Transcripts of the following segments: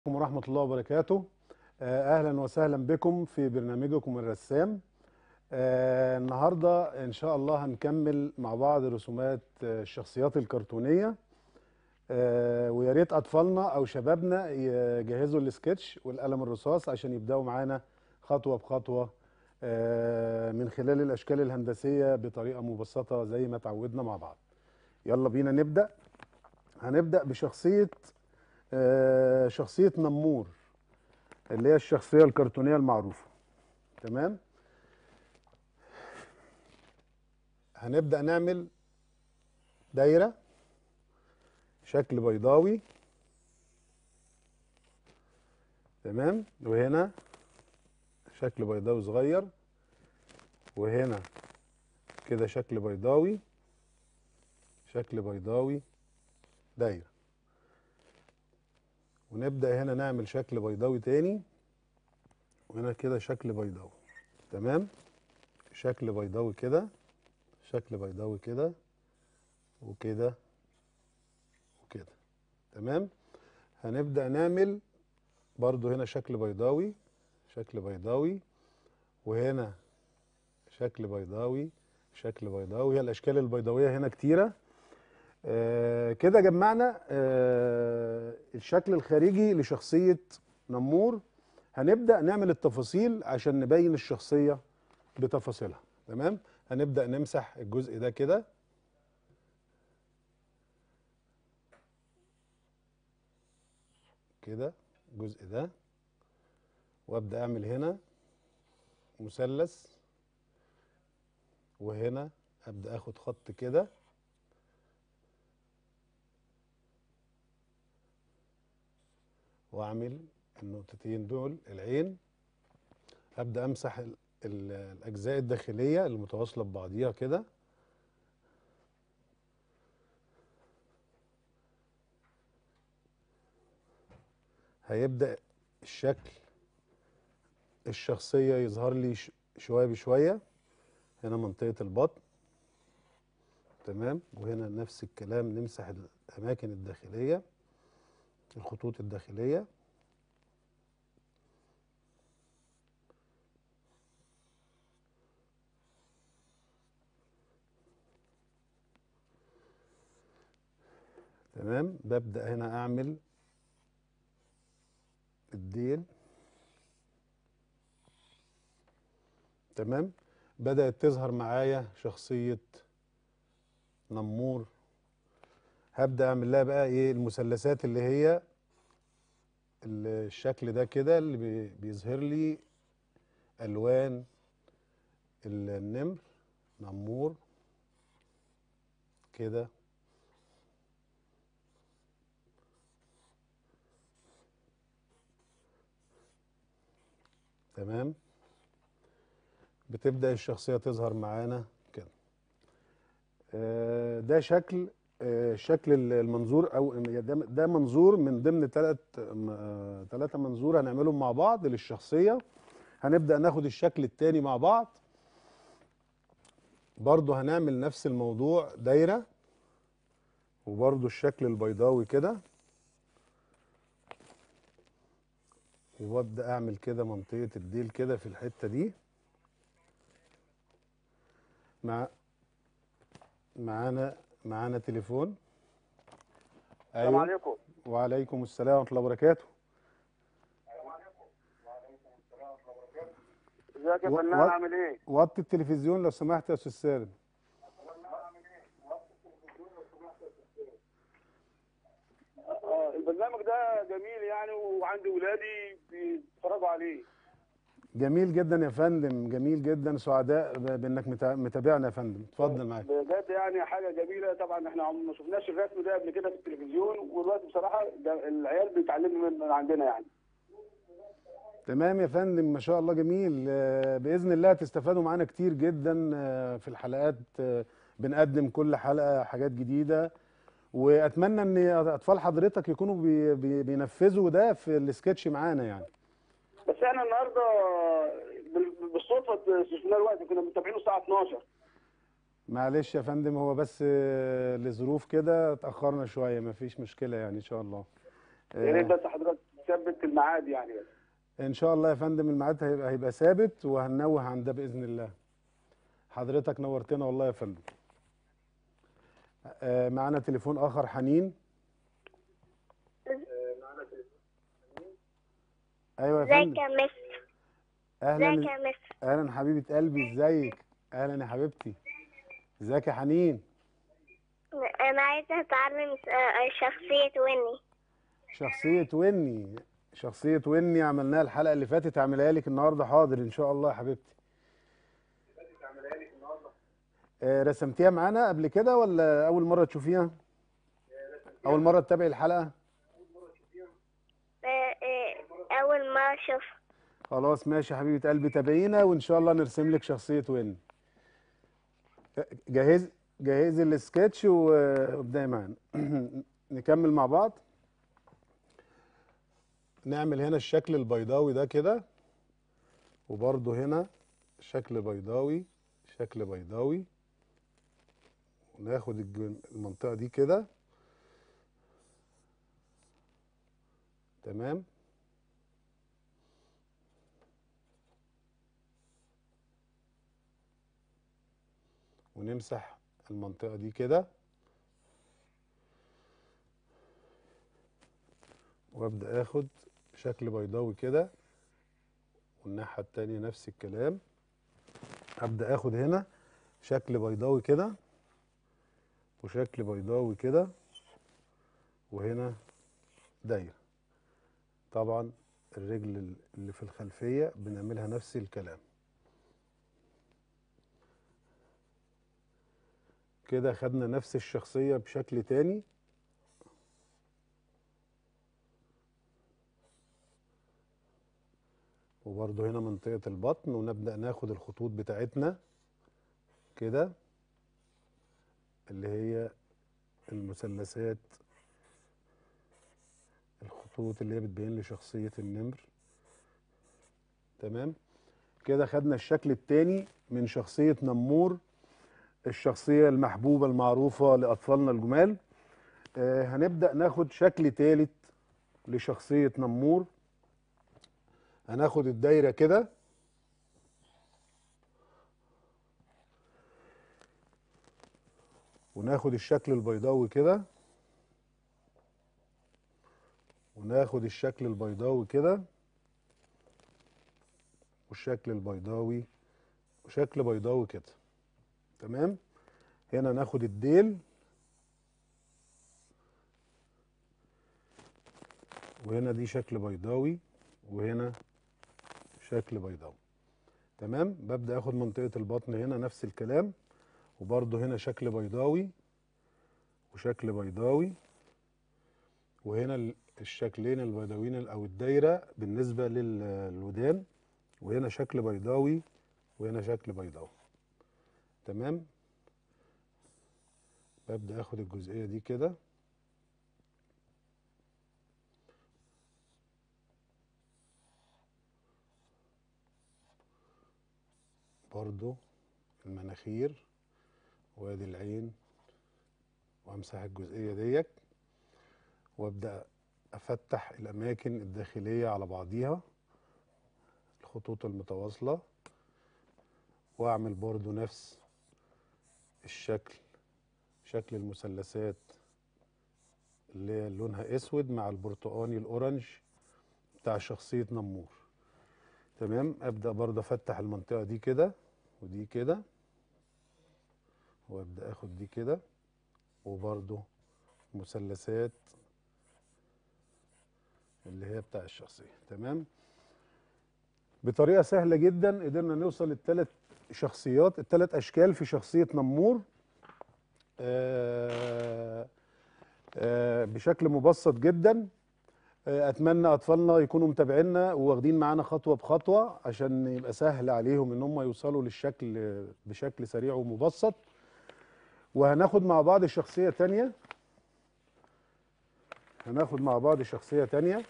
عليكم ورحمة الله وبركاته آه، أهلا وسهلا بكم في برنامجكم الرسام آه، النهاردة إن شاء الله هنكمل مع بعض رسومات آه، الشخصيات الكرتونية آه، ويا ريت أطفالنا أو شبابنا يجهزوا السكتش والقلم الرصاص عشان يبدأوا معانا خطوة بخطوة آه، من خلال الأشكال الهندسية بطريقة مبسطة زي ما تعودنا مع بعض يلا بينا نبدأ هنبدأ بشخصية آه، شخصية نمور اللي هي الشخصية الكرتونية المعروفة تمام هنبدأ نعمل دايرة شكل بيضاوي تمام وهنا شكل بيضاوي صغير وهنا كده شكل بيضاوي شكل بيضاوي دايرة ونبدأ هنا نعمل شكل بيضاوي تاني وهنا كده شكل بيضاوي تمام شكل بيضاوي كده شكل بيضاوي كده وكده وكده تمام هنبدأ نعمل برضو هنا شكل بيضاوي شكل بيضاوي وهنا شكل بيضاوي شكل بيضاوي هي الأشكال البيضاوية هنا كتيرة آه كده جمعنا آه الشكل الخارجي لشخصية نمور هنبدأ نعمل التفاصيل عشان نبين الشخصية بتفاصيلها تمام هنبدأ نمسح الجزء ده كده كده الجزء ده وابدأ اعمل هنا مثلث وهنا ابدأ اخد خط كده واعمل النقطتين دول العين ابدا امسح ال ال الاجزاء الداخليه المتواصله ببعضيها كده هيبدا الشكل الشخصيه يظهر لي ش- شويه بشويه هنا منطقه البطن تمام وهنا نفس الكلام نمسح الاماكن الداخليه الخطوط الداخلية تمام ببدأ هنا أعمل الديل تمام بدأت تظهر معايا شخصية نمور هبدأ أعمل لها بقى إيه المثلثات اللي هي الشكل ده كده اللي بي- بيظهر لي الوان النمر نمور كده تمام بتبدأ الشخصية تظهر معانا كده آه، ده شكل آه، شكل ال- المنظور او ده ده منظور من ضمن ثلاث ثلاثه منظور هنعملهم مع بعض للشخصيه هنبدا ناخد الشكل الثاني مع بعض برضو هنعمل نفس الموضوع دايره وبرضو الشكل البيضاوي كده وببدا اعمل كده منطقه الديل كده في الحته دي مع معانا معانا تليفون السلام عليكم وعليكم السلام ورحمه الله وبركاته ازيك يا و- فنان و- عامل ايه؟ وطي التلفزيون لو سمحت يا استاذ سالم آه البرنامج ده جميل يعني وعندي ولادي بيتفرجوا عليه جميل جدا يا فندم جميل جدا سعداء ب- بانك متا- متابعنا يا فندم اتفضل معاك بجد يعني حاجه جميله طبعا احنا عم- ما شفناش الرسم ده قبل كده في التلفزيون والوقت بصراحه ده العيال بيتعلموا من من عندنا يعني تمام يا فندم ما شاء الله جميل آه، باذن الله تستفادوا معانا كتير جدا آه، في الحلقات آه، بنقدم كل حلقه حاجات جديده واتمنى ان اطفال حضرتك يكونوا بي بي بينفذوا ده في السكتش معانا يعني بس احنا النهارده بال- بالصدفه شفنا الوقت كنا متابعينه الساعه 12 معلش يا فندم هو بس آه، لظروف كده اتأخرنا شوية مفيش مشكلة يعني إن شاء الله يا ريت آه، بس حضرتك تثبت الميعاد يعني بس ان شاء الله يا فندم الميعاد هيبقى هيبقى ثابت وهننوه عن ده باذن الله حضرتك نورتنا والله يا فندم آه، معانا تليفون اخر حنين ايوه يا ازيك فندم يا مستر ازيك اهلا يا مستر اهلا حبيبه قلبي ازيك اهلا يا حبيبتي ازيك يا حنين انا عايزه اتعلم س- آه، شخصيه ويني شخصيه ويني شخصيه ويني عملناها الحلقه اللي فاتت اعملها لك النهارده حاضر ان شاء الله يا حبيبتي آه، رسمتيها معانا قبل كده ولا اول مره تشوفيها اول مره تتابعي الحلقه آه، آه، اول ما اشوف خلاص ماشي يا حبيبه قلبي تابعينا وان شاء الله نرسم لك شخصيه وين جهز جهزي السكتش و- وابداي معانا نكمل مع بعض نعمل هنا الشكل البيضاوي ده كده وبرده هنا شكل بيضاوي شكل بيضاوي وناخد الج- المنطقه دي كده تمام ونمسح المنطقة دي كده وابدأ اخد شكل بيضاوي كده والناحية التانية نفس الكلام ابدأ اخد هنا شكل بيضاوي كده وشكل بيضاوي كده وهنا دايرة طبعا الرجل اللي في الخلفية بنعملها نفس الكلام كده خدنا نفس الشخصية بشكل تاني وبرضه هنا منطقة البطن ونبدأ ناخد الخطوط بتاعتنا كده اللي هي المثلثات الخطوط اللي هي بتبين لي شخصية النمر تمام كده خدنا الشكل التاني من شخصية نمور الشخصية المحبوبة المعروفة لأطفالنا الجمال آه هنبدأ ناخد شكل تالت لشخصية نمور هناخد الدايرة كده وناخد الشكل البيضاوي كده وناخد الشكل البيضاوي كده والشكل البيضاوي وشكل بيضاوي كده تمام هنا ناخد الديل وهنا دي شكل بيضاوي وهنا شكل بيضاوي تمام ببدأ اخد منطقة البطن هنا نفس الكلام وبرضه هنا شكل بيضاوي وشكل بيضاوي وهنا ال- الشكلين البيضاويين او الدايرة بالنسبة لل- للودان وهنا شكل بيضاوي وهنا شكل بيضاوي تمام ببدأ اخد الجزئية دي كده برضو المناخير وادي العين وامسح الجزئية ديت وابدأ افتح الاماكن الداخلية على بعضيها الخطوط المتواصلة واعمل برضو نفس الشكل شكل المثلثات اللي هي لونها اسود مع البرتقاني الاورنج بتاع شخصية نمور تمام ابدأ برضه افتح المنطقة دي كده ودي كده وابدأ اخد دي كده وبرضه مثلثات اللي هي بتاع الشخصية تمام بطريقة سهلة جدا قدرنا نوصل للثلاث شخصيات الثلاث اشكال في شخصية نمور آه آه بشكل مبسط جدا آه اتمنى اطفالنا يكونوا متابعينا وواخدين معانا خطوه بخطوه عشان يبقى سهل عليهم ان هم يوصلوا للشكل آه، بشكل سريع ومبسط وهناخد مع بعض شخصيه تانية هناخد مع بعض شخصيه تانية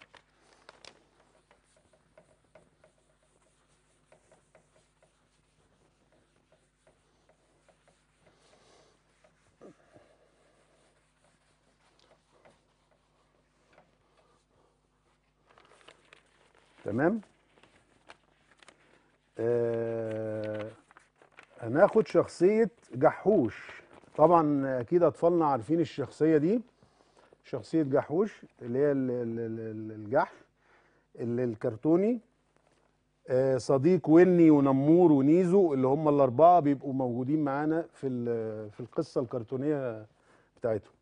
تمام آه هناخد شخصية جحوش طبعا اكيد اطفالنا عارفين الشخصية دي شخصية جحوش اللي هي ال- ال- ال- الجحش اللي الكرتوني آه، صديق وني ونمور ونيزو اللي هم الأربعة بيبقوا موجودين معانا في ال- في القصة الكرتونية بتاعتهم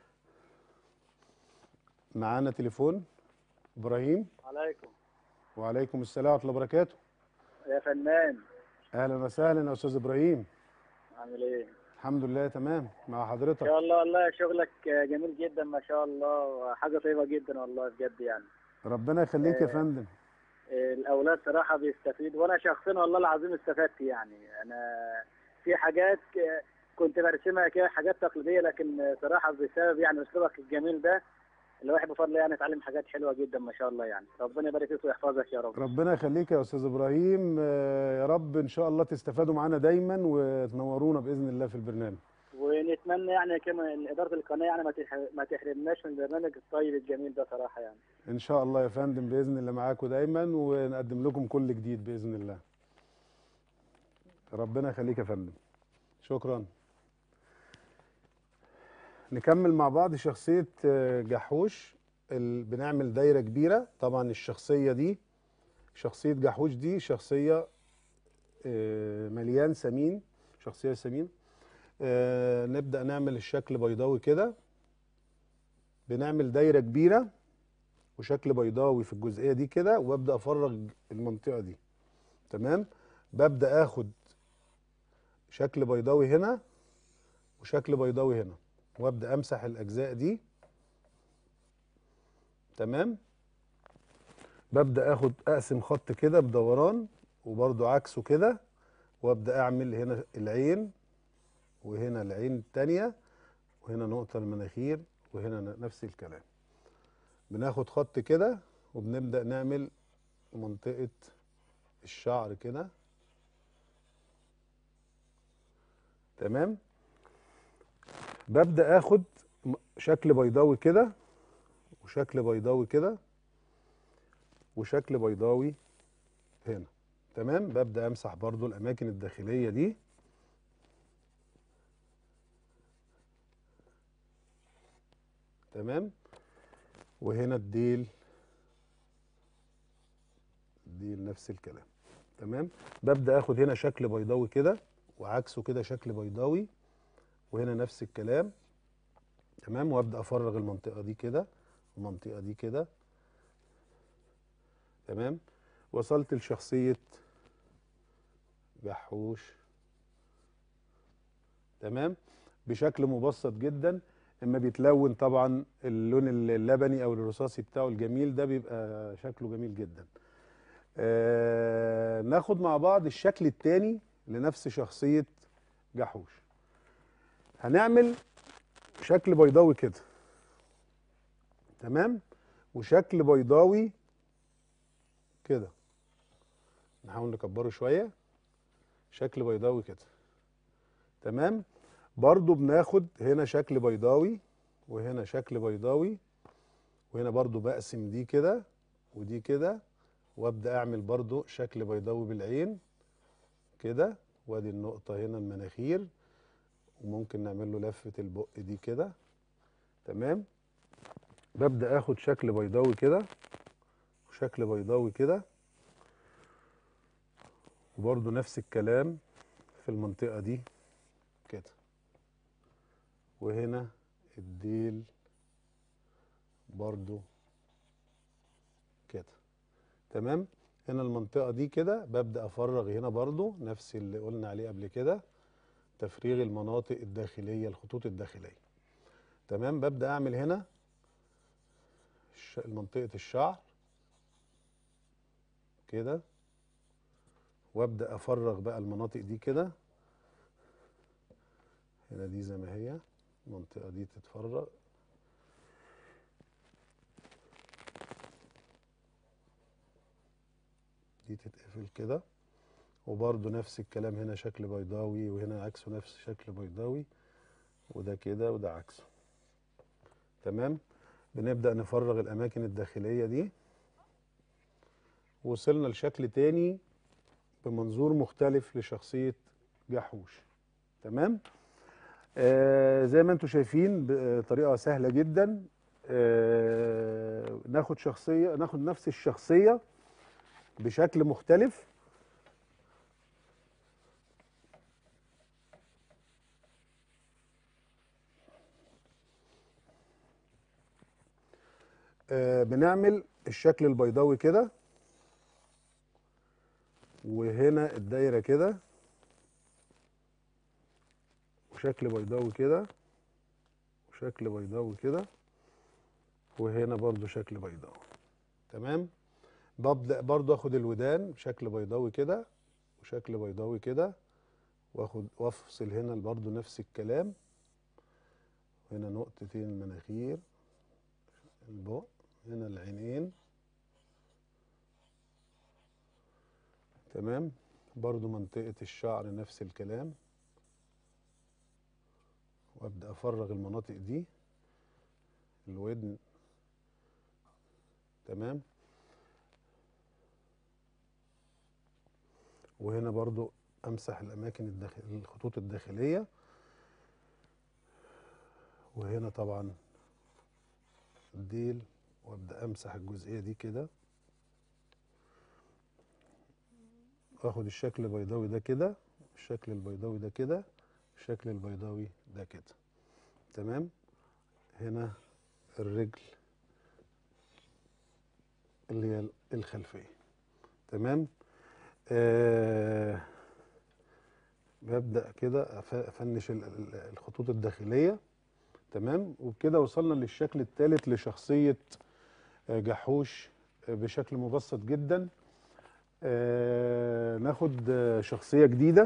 معانا تليفون إبراهيم عليكم وعليكم السلام ورحمة الله وبركاته يا فنان أهلا وسهلا يا أستاذ إبراهيم عامل ايه؟ الحمد لله تمام مع ان حضرتك شاء الله والله شغلك جميل جدا ما شاء الله وحاجه طيبه جدا والله بجد يعني ربنا يخليك يا آه، فندم الاولاد صراحه بيستفيدوا وانا شخصيا والله العظيم استفدت يعني انا في حاجات كنت برسمها كده حاجات تقليديه لكن صراحه بسبب يعني اسلوبك الجميل ده الواحد بفضل الله يعني اتعلم حاجات حلوه جدا ما شاء الله يعني ربنا يبارك فيك ويحفظك يا رب ربنا يخليك يا أستاذ إبراهيم آه، يا رب إن شاء الله تستفادوا معانا دايما وتنورونا بإذن الله في البرنامج ونتمنى يعني كمان اداره القناه يعني ما تح- ما تحرمناش من البرنامج الطيب الجميل ده صراحه يعني ان شاء الله يا فندم باذن الله معاكم دايما ونقدم لكم كل جديد باذن الله ربنا يخليك يا فندم شكرا نكمل مع بعض شخصية آه، جحوش ال- بنعمل دايرة كبيرة طبعا الشخصية دي شخصية جحوش دي شخصية آه، مليان سمين شخصية سمين آه، نبدأ نعمل الشكل بيضاوي كده بنعمل دايرة كبيرة وشكل بيضاوي في الجزئيه دي كده وابدا افرغ المنطقه دي تمام ببدا اخد شكل بيضاوي هنا وشكل بيضاوي هنا وابدا امسح الاجزاء دي تمام ببدا اخد اقسم خط كده بدوران وبرده عكسه كده وابدا اعمل هنا العين وهنا العين التانية وهنا نقطه المناخير وهنا نفس الكلام بناخد خط كده وبنبدأ نعمل منطقة الشعر كده تمام ببدأ اخد م- شكل بيضاوي كده وشكل بيضاوي كده وشكل بيضاوي هنا تمام ببدأ امسح برضو الاماكن الداخلية دي تمام وهنا الديل الديل نفس الكلام تمام ببدأ اخد هنا شكل بيضاوي كده وعكسه كده شكل بيضاوي وهنا نفس الكلام تمام وابدأ افرغ المنطقة دي كده المنطقة دي كده تمام وصلت لشخصية جحوش تمام بشكل مبسط جدا اما بيتلون طبعا اللون اللبني او الرصاصي بتاعه الجميل ده بيبقى شكله جميل جدا آه ناخد مع بعض الشكل التاني لنفس شخصية جحوش هنعمل شكل بيضاوي كده تمام وشكل بيضاوي كده نحاول نكبره شوية شكل بيضاوي كده تمام برضو بناخد هنا شكل بيضاوي وهنا شكل بيضاوي وهنا برضو بقسم دي كده ودي كده وابدا اعمل برضو شكل بيضاوي بالعين كده وادي النقطة هنا المناخير وممكن نعمل له لفة البق دي كده تمام ببدأ اخد شكل بيضاوي كده وشكل بيضاوي كده وبرضو نفس الكلام في المنطقة دي كده وهنا الديل برضو كده تمام هنا المنطقة دي كده ببدأ أفرغ هنا برضو نفس اللي قلنا عليه قبل كده تفريغ المناطق الداخلية الخطوط الداخلية تمام ببدأ أعمل هنا الش- منطقة الشعر كده وابدأ أفرغ بقى المناطق دي كده هنا دي زي ما هي المنطقة دي تتفرغ دي تتقفل كده وبرضو نفس الكلام هنا شكل بيضاوي وهنا عكسه نفس شكل بيضاوي وده كده وده عكسه تمام بنبدأ نفرغ الأماكن الداخلية دي وصلنا لشكل تاني بمنظور مختلف لشخصية جحوش تمام آه زي ما انتم شايفين بطريقة سهلة جدا آه ناخد شخصية ناخد نفس الشخصية بشكل مختلف آه بنعمل الشكل البيضاوي كده وهنا الدايرة كده وشكل بيضاوي كده وشكل بيضاوي كده وهنا برضو شكل بيضاوي تمام ببدأ برضو اخد الودان بشكل بيضاوي كده وشكل بيضاوي كده واخد وافصل هنا برضو نفس الكلام هنا نقطتين المناخير البق هنا العينين تمام برضو منطقة الشعر نفس الكلام وابدأ افرغ المناطق دي الودن تمام وهنا برضو امسح الاماكن الداخل الخطوط الداخلية وهنا طبعا الديل وابدأ امسح الجزئية دي كده واخد الشكل البيضاوي ده كده الشكل البيضاوي ده كده الشكل البيضاوي ده كده تمام هنا الرجل اللي هي الخلفية تمام آه ببدأ كده أف- أفنش ال- ال- الخطوط الداخلية تمام وبكده وصلنا للشكل الثالث لشخصية آه، جحوش آه، بشكل مبسط جدا آه ناخد آه، شخصية جديدة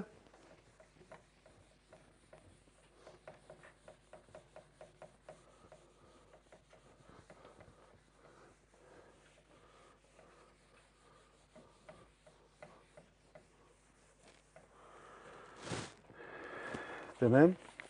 تمام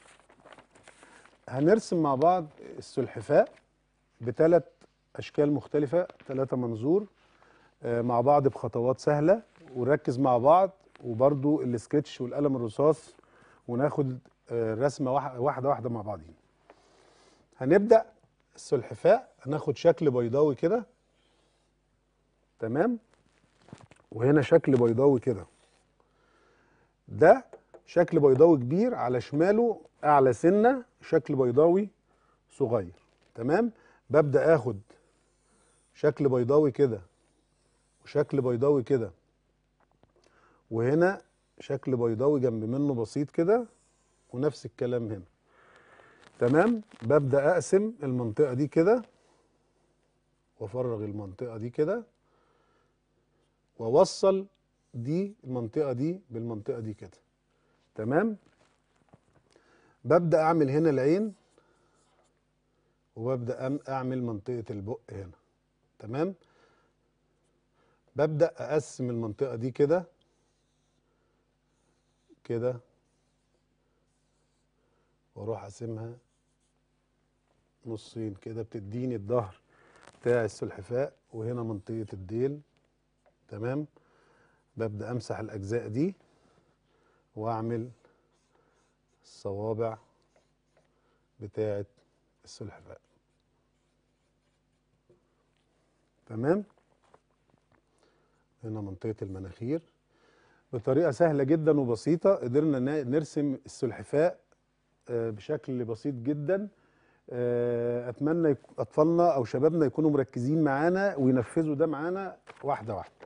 هنرسم مع بعض السلحفاء بثلاث اشكال مختلفه ثلاثه منظور آه، مع بعض بخطوات سهله ونركز مع بعض وبرضو السكتش والقلم الرصاص وناخد آه، رسمه واح- واحده واحده مع بعضين هنبدا السلحفاء هناخد شكل بيضاوي كده تمام وهنا شكل بيضاوي كده ده شكل بيضاوي كبير على شماله اعلى سنه شكل بيضاوي صغير تمام ببدا اخد شكل بيضاوي كده وشكل بيضاوي كده وهنا شكل بيضاوي جنب منه بسيط كده ونفس الكلام هنا تمام ببدا اقسم المنطقه دي كده وافرغ المنطقه دي كده واوصل دي المنطقه دي بالمنطقه دي كده تمام ببدا اعمل هنا العين وببدا أم- اعمل منطقه البق هنا تمام ببدا اقسم المنطقه دي كده كده واروح اقسمها نصين كده بتديني الظهر بتاع السلحفاء وهنا منطقه الديل تمام ببدا امسح الاجزاء دي واعمل الصوابع بتاعه السلحفاء تمام هنا منطقه المناخير بطريقه سهله جدا وبسيطه قدرنا ن- نرسم السلحفاء آه، بشكل بسيط جدا آه، اتمنى يك- اطفالنا او شبابنا يكونوا مركزين معانا وينفذوا ده معانا واحده واحده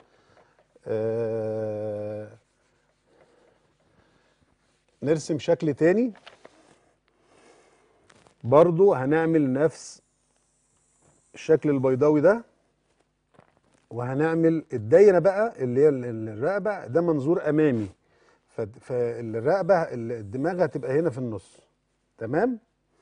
آه، نرسم شكل تاني برضو هنعمل نفس الشكل البيضاوي ده وهنعمل الدايره بقى اللي هي ال- ال- الرقبه ده منظور امامي ف- فالرقبه ال- الدماغ هتبقى هنا في النص تمام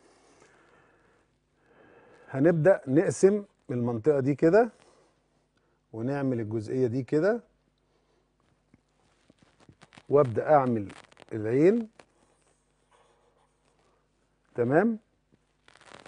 هنبدا نقسم المنطقه دي كده ونعمل الجزئيه دي كده وابدا اعمل العين تمام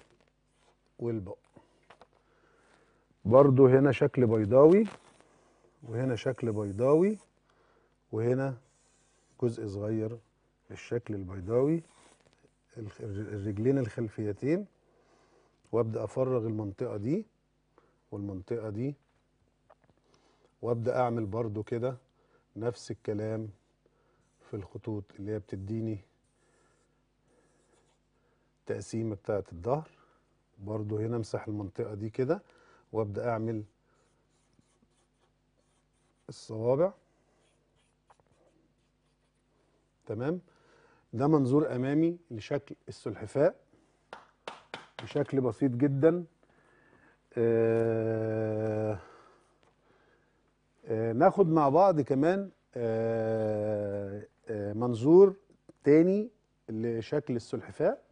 والبق برضو هنا شكل بيضاوي وهنا شكل بيضاوي وهنا جزء صغير للشكل البيضاوي الخ- الرجلين الخلفيتين وابدا افرغ المنطقه دي والمنطقه دي وابدا اعمل برضو كده نفس الكلام في الخطوط اللي هي بتديني التقسيمه بتاعه الظهر برضو هنا امسح المنطقه دي كده وابدا اعمل الصوابع تمام ده منظور امامي لشكل السلحفاء بشكل بسيط جدا آه آه ناخد مع بعض كمان آه آه منظور تاني لشكل السلحفاء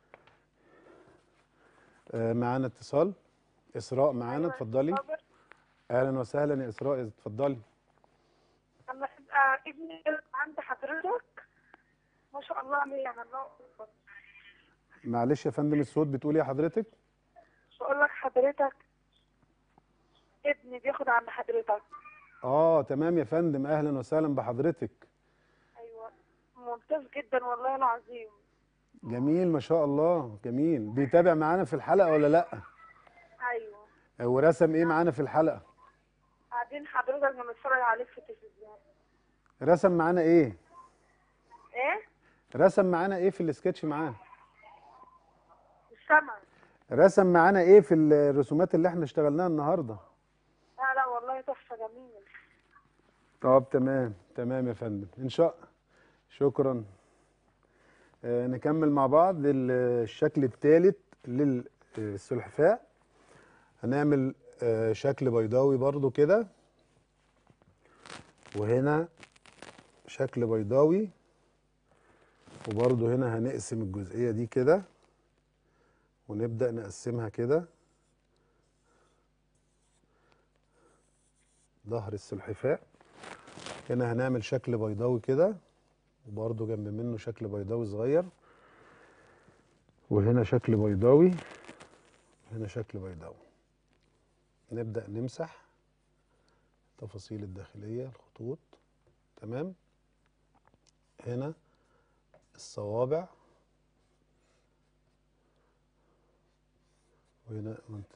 آه معانا اتصال اسراء معانا اتفضلي صابر اهلا وسهلا يا اسراء اتفضلي لما تبقى ابني عند حضرتك ما شاء الله عليه يعني الله أكبر. معلش يا فندم الصوت بتقولي يا حضرتك بقول لك حضرتك ابني بياخد عند حضرتك اه تمام يا فندم اهلا وسهلا بحضرتك ايوه ممتاز جدا والله العظيم جميل ما شاء الله جميل بيتابع معانا في الحلقه ولا لا ايوه ورسم ايه معانا في الحلقه قاعدين حضرتك بنتفرج عليك في التلفزيون رسم معانا ايه ايه رسم معانا ايه في السكتش معاه السمع رسم معانا ايه في الرسومات اللي احنا اشتغلناها النهارده لا لا والله تحفه جميل طب تمام تمام يا فندم ان شاء شكرا آه نكمل مع بعض ال- الشكل الثالث للسلحفاء هنعمل آه شكل بيضاوي برضو كده وهنا شكل بيضاوي وبرضو هنا هنقسم الجزئية دي كده ونبدأ نقسمها كده ظهر السلحفاء هنا هنعمل شكل بيضاوي كده وبرضو جنب منه شكل بيضاوي صغير وهنا شكل بيضاوي وهنا شكل بيضاوي نبدأ نمسح التفاصيل الداخلية الخطوط تمام هنا الصوابع وهنا منت...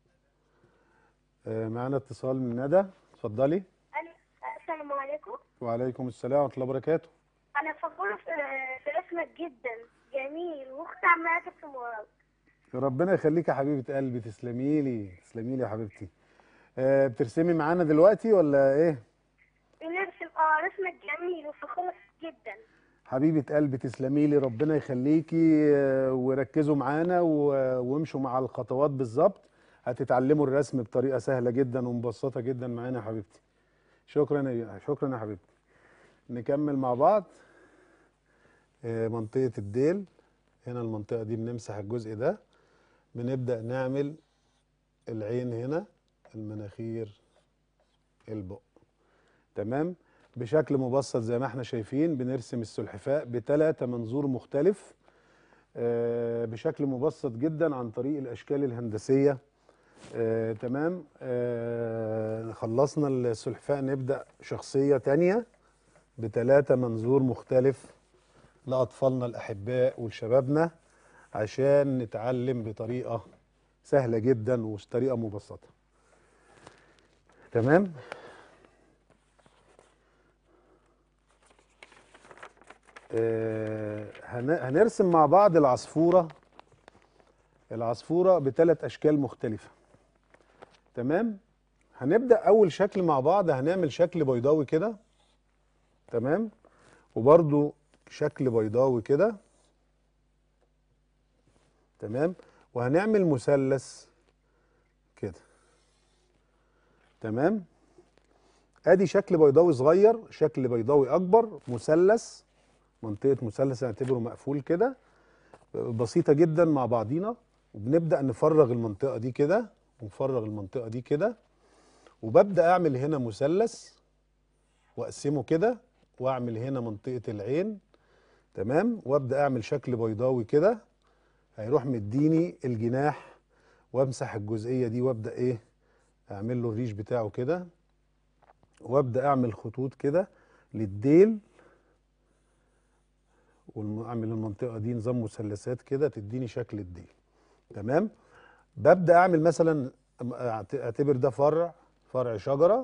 آه معانا اتصال من ندى اتفضلي السلام عليكم وعليكم السلام ورحمة الله وبركاته انا فخورة في في اسمك جدا جميل واختي عمالة ترسم وراك ربنا يخليك يا حبيبة قلبي تسلمي لي تسلمي لي يا حبيبتي آه بترسمي معانا دلوقتي ولا ايه بنرسم اه رسمك جميل وفخورة فيك جدا حبيبة قلبي تسلمي لي ربنا يخليكي آه، وركزوا معانا و- وامشوا مع الخطوات بالظبط هتتعلموا الرسم بطريقة سهلة جدا ومبسطة جدا معانا يا حبيبتي شكرا يا شكرا يا حبيبتي نكمل مع بعض آه، منطقة الديل هنا المنطقة دي بنمسح الجزء ده بنبدأ نعمل العين هنا المناخير البق تمام بشكل مبسط زي ما احنا شايفين بنرسم السلحفاء بثلاثة منظور مختلف آه، بشكل مبسط جدا عن طريق الأشكال الهندسية آه، تمام آه، خلصنا السلحفاء نبدأ شخصية تانية بثلاثة منظور مختلف لأطفالنا الأحباء ولشبابنا عشان نتعلم بطريقة سهلة جدا وطريقة مبسطة تمام آه، هن- هنرسم مع بعض العصفورة العصفورة بثلاث أشكال مختلفة تمام هنبدأ أول شكل مع بعض هنعمل شكل بيضاوي كده تمام وبرضو شكل بيضاوي كده تمام وهنعمل مثلث كده تمام ادي شكل بيضاوي صغير شكل بيضاوي اكبر مثلث منطقه مثلث نعتبره مقفول كده بسيطه جدا مع بعضينا وبنبدا نفرغ المنطقه دي كده ونفرغ المنطقه دي كده وببدا اعمل هنا مثلث واقسمه كده واعمل هنا منطقه العين تمام وابدا اعمل شكل بيضاوي كده هيروح مديني الجناح وامسح الجزئيه دي وابدا ايه اعمل له الريش بتاعه كده وابدا اعمل خطوط كده للديل واعمل المنطقه دي نظام مثلثات كده تديني شكل الديل تمام ببدا اعمل مثلا أعت- اعتبر ده فرع فرع شجره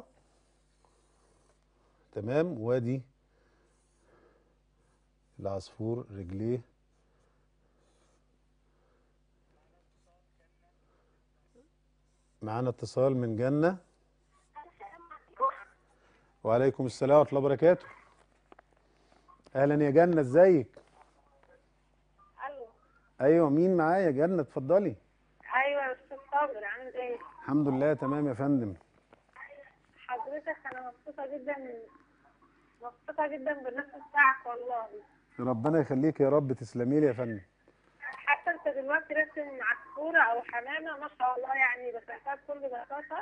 تمام وادي العصفور رجليه معانا اتصال من جنة وعليكم السلام ورحمة الله وبركاته أهلا يا جنة ازيك الو أيوة مين معايا جنة اتفضلي ايوه يا استاذ صابر عامل ايه الحمد لله تمام يا فندم حضرتك انا مبسوطه جدا مبسوطه جدا بالنفس بتاعك والله ربنا يخليك يا رب تسلمي لي يا فندم حتى انت دلوقتي راسم عصفوره او حمامه ما شاء الله يعني رسمتها بكل بساطه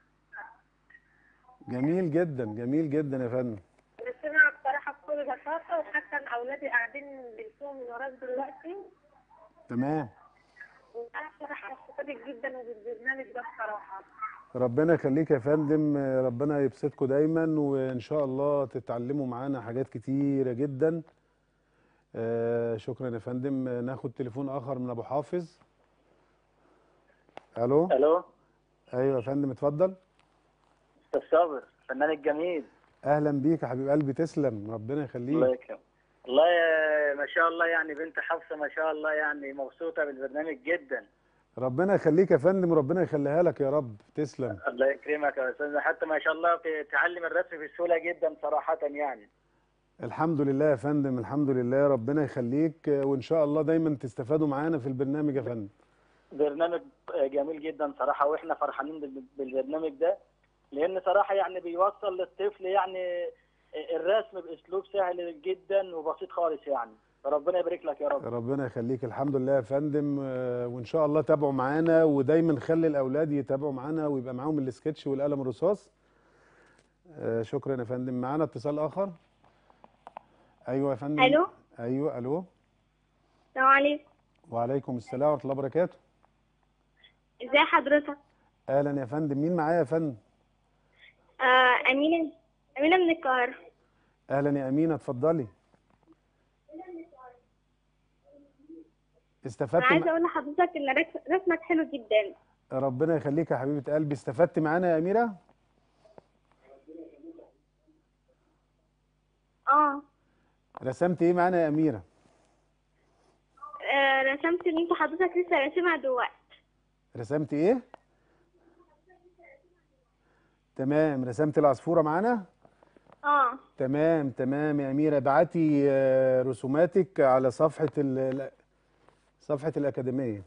جميل جدا جميل جدا يا فندم رسمها بصراحه بكل بساطه وحتى إن اولادي قاعدين بيسوقوا من وراك دلوقتي تمام وانا بصراحه مبسوطه بيك جدا وبالبرنامج ده بصراحه ربنا يخليك يا فندم ربنا يبسطكم دايما وان شاء الله تتعلموا معانا حاجات كتيره جدا آه، شكرا يا فندم آه، ناخد تليفون اخر من ابو حافظ الو الو ايوه يا فندم اتفضل استاذ صابر الفنان الجميل اهلا بيك يا حبيب قلبي تسلم ربنا الله يخليك يكرمك والله يا- ما شاء الله يعني بنت حفصه ما شاء الله يعني مبسوطه بالبرنامج جدا ربنا يخليك يا فندم وربنا يخليها لك يا رب تسلم الله يكرمك يا استاذ حتى ما شاء الله تعلم الرسم بسهوله جدا صراحه يعني الحمد لله يا فندم الحمد لله ربنا يخليك آه، وان شاء الله دايما تستفادوا معانا في البرنامج يا فندم برنامج جميل جدا صراحه واحنا فرحانين بال- بالبرنامج ده لان صراحه يعني بيوصل للطفل يعني الرسم باسلوب سهل جدا وبسيط خالص يعني فربنا يبارك لك يا رب ربنا يخليك الحمد لله يا فندم آه، وان شاء الله تابعوا معانا ودايما خلي الاولاد يتابعوا معانا ويبقى معاهم السكتش والقلم الرصاص آه، شكرا يا فندم معانا اتصال اخر ايوه يا فندم الو ايوه الو السلام عليكم وعليكم السلام ورحمه الله وبركاته ازي حضرتك اهلا يا فندم مين معايا يا فندم آه امينه امينه من القاهره اهلا يا امينه اتفضلي انا استفدت عايزه مع... اقول لحضرتك ان رس- رسمك حلو جدا ربنا يخليك يا حبيبه قلبي استفدت معانا يا اميره اه رسمت ايه معانا يا اميره آه، رسمت اللي انت حضرتك لسه راسمها دلوقتي رسمت ايه تمام رسمت العصفوره معانا اه تمام تمام يا اميره ابعتي آه، رسوماتك على صفحه ال- ال- صفحه الاكاديميه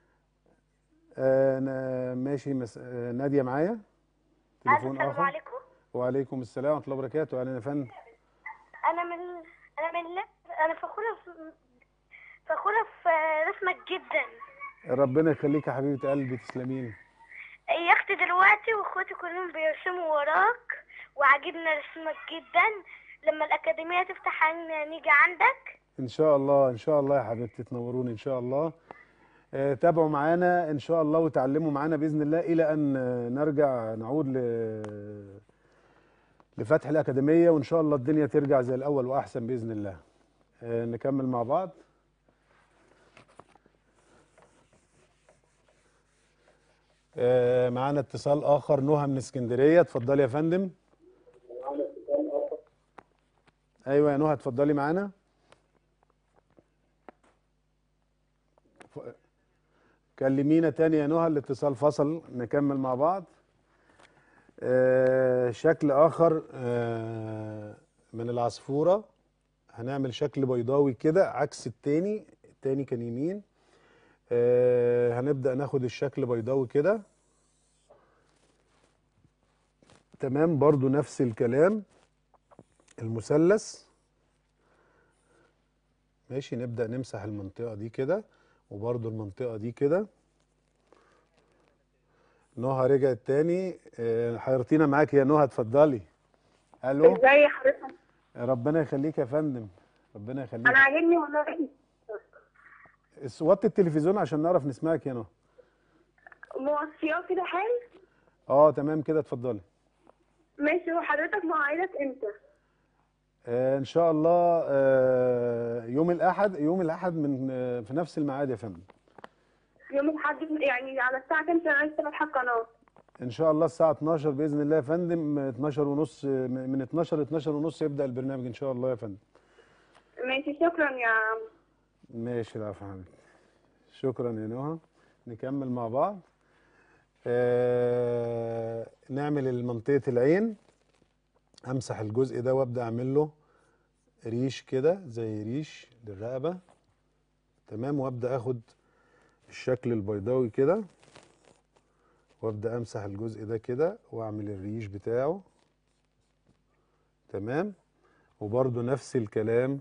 آه، أنا ماشي مس... آه، ناديه معايا تليفون السلام اخر عليكم وعليكم السلام ورحمه الله وبركاته اهلا يا فندم انا من انا من انا فخوره في فخوره في رسمك جدا ربنا يخليك يا حبيبه قلبي تسلمي لي يا اختي دلوقتي واخواتي كلهم بيرسموا وراك وعاجبنا رسمك جدا لما الاكاديميه تفتح عن- نيجي عندك ان شاء الله ان شاء الله يا حبيبتي تنوروني ان شاء الله آه، تابعوا معانا ان شاء الله وتعلموا معانا باذن الله الى ان آه، نرجع نعود ل لفتح الاكاديميه وان شاء الله الدنيا ترجع زي الاول واحسن باذن الله آه، نكمل مع بعض آه، معانا اتصال اخر نهى من اسكندريه اتفضلي يا فندم ايوه يا نهى اتفضلي معانا ف- كلمينا تاني يا نهى الاتصال فصل نكمل مع بعض آه، شكل اخر آه، من العصفوره هنعمل شكل بيضاوي كده عكس التاني التاني كان يمين آه، هنبدأ ناخد الشكل بيضاوي كده تمام برضو نفس الكلام المثلث ماشي نبدأ نمسح المنطقة دي كده وبرضو المنطقة دي كده نهى رجعت تاني آه، حيرتينا معاك يا نهى اتفضلي الو ازي حضرتك ربنا يخليك يا فندم ربنا يخليك انا عاجبني والله اس- وطي التلفزيون عشان نعرف نسمعك يا نهى موصيات كده حلو اه تمام كده اتفضلي ماشي وحضرتك مواعيدك امتى؟ آه ان شاء الله آه يوم الاحد يوم الاحد من آه في نفس الميعاد يا فندم يوم الاحد يعني على الساعة كام عشان عايز فاتحة القناة؟ ان شاء الله الساعه 12 باذن الله يا فندم 12 ونص من 12 ل 12 ونص يبدا البرنامج ان شاء الله يا فندم ماشي شكرا يا عم ماشي العفو يا حبيبي شكرا يا نهى نكمل مع بعض آه نعمل منطقة العين امسح الجزء ده وابدا اعمل له ريش كده زي ريش للرقبة تمام وابدا اخد الشكل البيضاوي كده وابدا امسح الجزء ده كده واعمل الريش بتاعه تمام وبرده نفس الكلام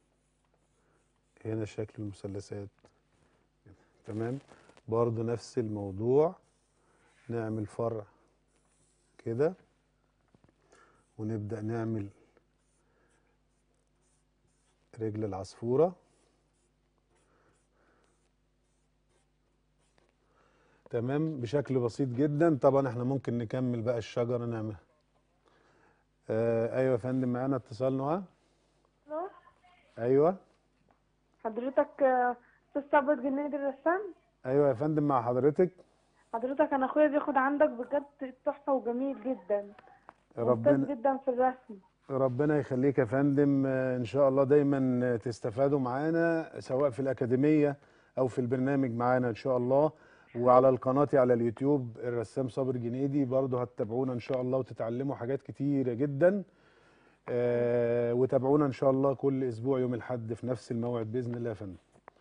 هنا شكل المثلثات تمام برضو نفس الموضوع نعمل فرع كده ونبدأ نعمل رجل العصفورة تمام بشكل بسيط جدا طبعا احنا ممكن نكمل بقى الشجرة نعملها آه ايوه يا فندم معانا اتصال نهى ايوه حضرتك آه، استاذ ثابت جنيد الرسام ايوه يا فندم مع حضرتك حضرتك انا اخويا بياخد عندك بجد تحفة وجميل جدا ممتاز ربنا جدا في الرسم ربنا يخليك يا فندم آه، ان شاء الله دايما آه، تستفادوا معانا سواء في الاكاديميه او في البرنامج معانا ان شاء الله وعلى القناه على اليوتيوب الرسام صابر جنيدي برضه هتتابعونا ان شاء الله وتتعلموا حاجات كتيره جدا آه، وتابعونا ان شاء الله كل اسبوع يوم الاحد في نفس الموعد باذن الله يا فندم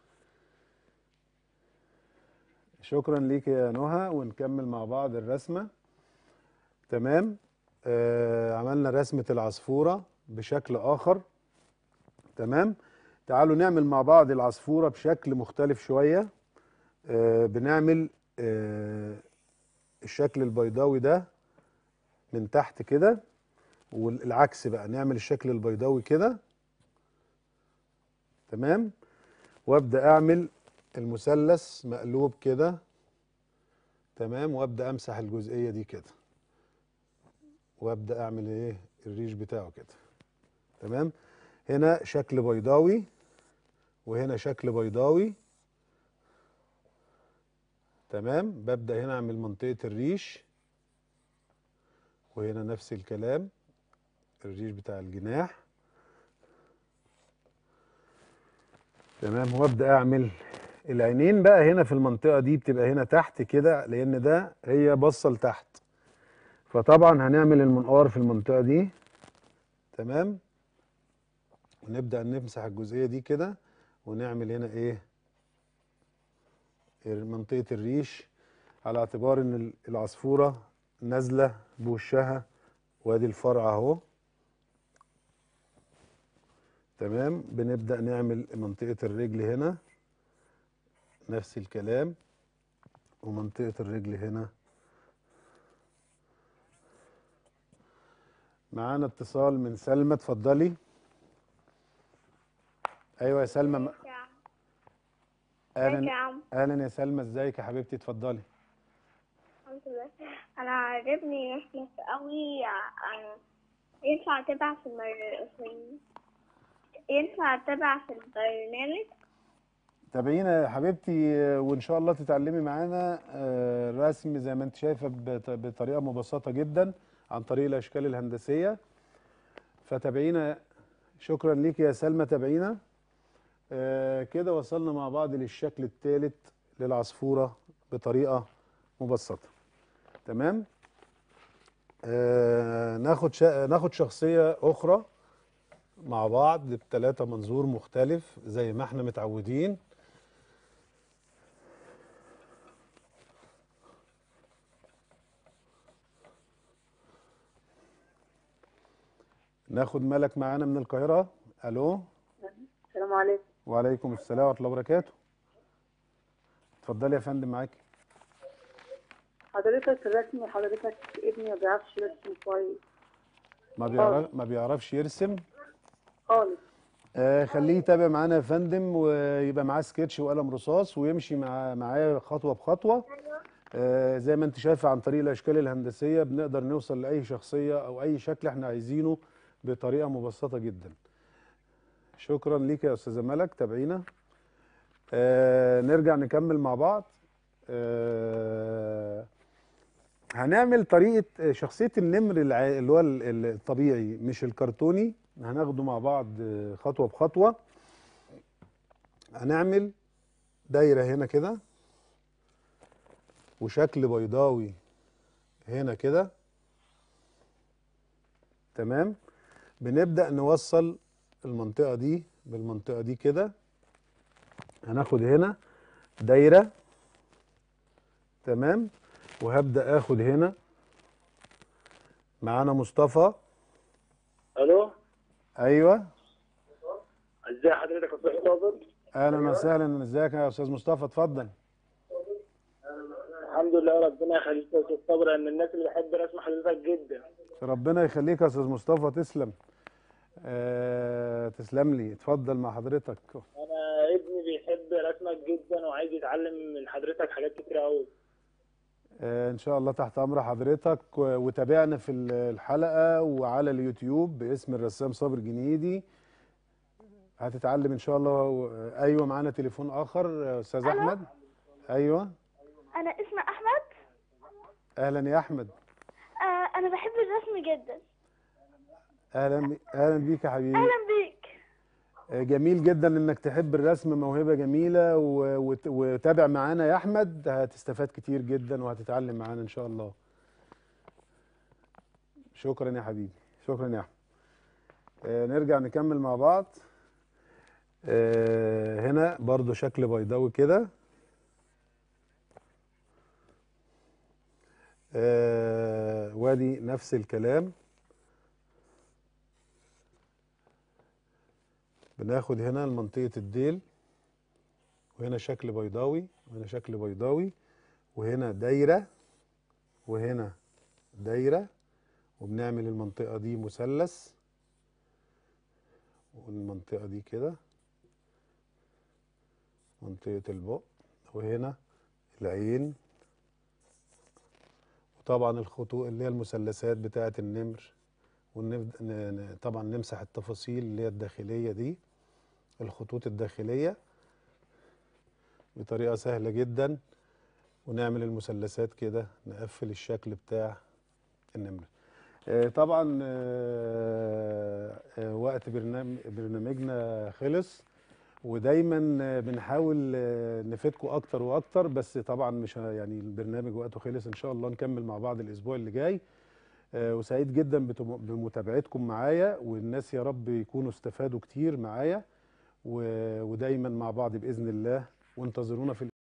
شكرا ليك يا نهى ونكمل مع بعض الرسمه تمام آه عملنا رسمة العصفورة بشكل آخر تمام تعالوا نعمل مع بعض العصفورة بشكل مختلف شوية آه بنعمل آه الشكل البيضاوي ده من تحت كده والعكس بقى نعمل الشكل البيضاوي كده تمام وابدا اعمل المثلث مقلوب كده تمام وابدا امسح الجزئيه دي كده وابدا اعمل ايه الريش بتاعه كده تمام هنا شكل بيضاوي وهنا شكل بيضاوي تمام ببدا هنا اعمل منطقه الريش وهنا نفس الكلام الريش بتاع الجناح تمام وابدا اعمل العينين بقى هنا في المنطقه دي بتبقى هنا تحت كده لان ده هي باصه لتحت فطبعا هنعمل المنقار في المنطقه دي تمام ونبدا نمسح الجزئيه دي كده ونعمل هنا ايه منطقه الريش على اعتبار ان العصفوره نازله بوشها وادي الفرع اهو تمام بنبدا نعمل منطقه الرجل هنا نفس الكلام ومنطقه الرجل هنا معانا اتصال من سلمى اتفضلي ايوه يا سلمى م- ازيك يا اهلا عم اهلا يا سلمى ازيك يا حبيبتي اتفضلي الحمد لله انا عاجبني احنا قوي ع- ينفع اتابع في المر... في ال- ينفع اتابع في البرنامج تابعينا يا حبيبتي آه، وان شاء الله تتعلمي معانا آه، الرسم زي ما انت شايفه بط- بطريقه مبسطه جدا عن طريق الاشكال الهندسيه فتابعينا شكرا ليك يا سلمى تابعينا آه، كده وصلنا مع بعض للشكل الثالث للعصفوره بطريقه مبسطه تمام آه ناخد شا... ناخد شخصيه اخرى مع بعض بثلاثه منظور مختلف زي ما احنا متعودين ناخد ملك معانا من القاهرة ألو السلام عليكم وعليكم السلام ورحمة الله وبركاته اتفضلي يا فندم معاكي حضرتك الرسم حضرتك ابني ما بيعرفش يرسم كويس ما بيعرف ما بيعرفش يرسم خالص آه خليه يتابع معانا يا فندم ويبقى معاه سكتش وقلم رصاص ويمشي مع معاه خطوة بخطوة آه، زي ما انت شايفه عن طريق الاشكال الهندسيه بنقدر نوصل لاي شخصيه او اي شكل احنا عايزينه بطريقه مبسطه جدا شكرا ليك يا استاذه ملك تابعينا آه نرجع نكمل مع بعض آه هنعمل طريقه شخصيه النمر الع- اللي هو ال- ال- الطبيعي مش الكرتوني هناخده مع بعض آه، خطوه بخطوه هنعمل دايره هنا كده وشكل بيضاوي هنا كده تمام بنبدأ نوصل المنطقة دي بالمنطقة دي كده هناخد هنا دايرة تمام وهبدأ اخد هنا معانا مصطفى الو ايوه ازي حضرتك يا استاذ صابر اهلا وسهلا ازيك يا استاذ مصطفى اتفضل الحمد لله ربنا يخليك يا استاذ صابر انا من الناس اللي بحب رسم حضرتك جدا ربنا يخليك يا استاذ مصطفى تسلم آه تسلم لي اتفضل مع حضرتك انا ابني بيحب رسمك جدا وعايز يتعلم من حضرتك حاجات كتير قوي آه، ان شاء الله تحت امر حضرتك و- وتابعنا في ال- الحلقه وعلى اليوتيوب باسم الرسام صابر جنيدي هتتعلم ان شاء الله و- ايوه معانا تليفون اخر آه، استاذ ألو؟ احمد ايوه انا اسمي احمد اهلا يا احمد آه انا بحب الرسم جدا اهلا بي- اهلا بيك يا حبيبي اهلا بيك آه، جميل جدا انك تحب الرسم موهبه جميله و- وت- وتابع معانا يا احمد هتستفاد كتير جدا وهتتعلم معانا ان شاء الله شكرا يا حبيبي شكرا يا احمد آه، نرجع نكمل مع بعض آه، هنا برضو شكل بيضاوي كده آه، وادي نفس الكلام بناخد هنا منطقة الديل وهنا شكل بيضاوي وهنا شكل بيضاوي وهنا دايرة وهنا دايرة وبنعمل المنطقة دي مثلث والمنطقة دي كده منطقة البق وهنا العين وطبعا الخطوط اللي هي المثلثات بتاعة النمر ونبدأ ن- ن- طبعا نمسح التفاصيل اللي هي الداخلية دي الخطوط الداخلية بطريقة سهلة جدا ونعمل المثلثات كده نقفل الشكل بتاع النمر آه، طبعا آه، آه، وقت برنامج برنامجنا خلص ودايما آه، بنحاول آه، نفيدكم اكتر واكتر بس طبعا مش ه- يعني البرنامج وقته خلص ان شاء الله نكمل مع بعض الاسبوع اللي جاي آه، وسعيد جدا بتم- بمتابعتكم معايا والناس يا رب يكونوا استفادوا كتير معايا و- ودايما مع بعض باذن الله وانتظرونا في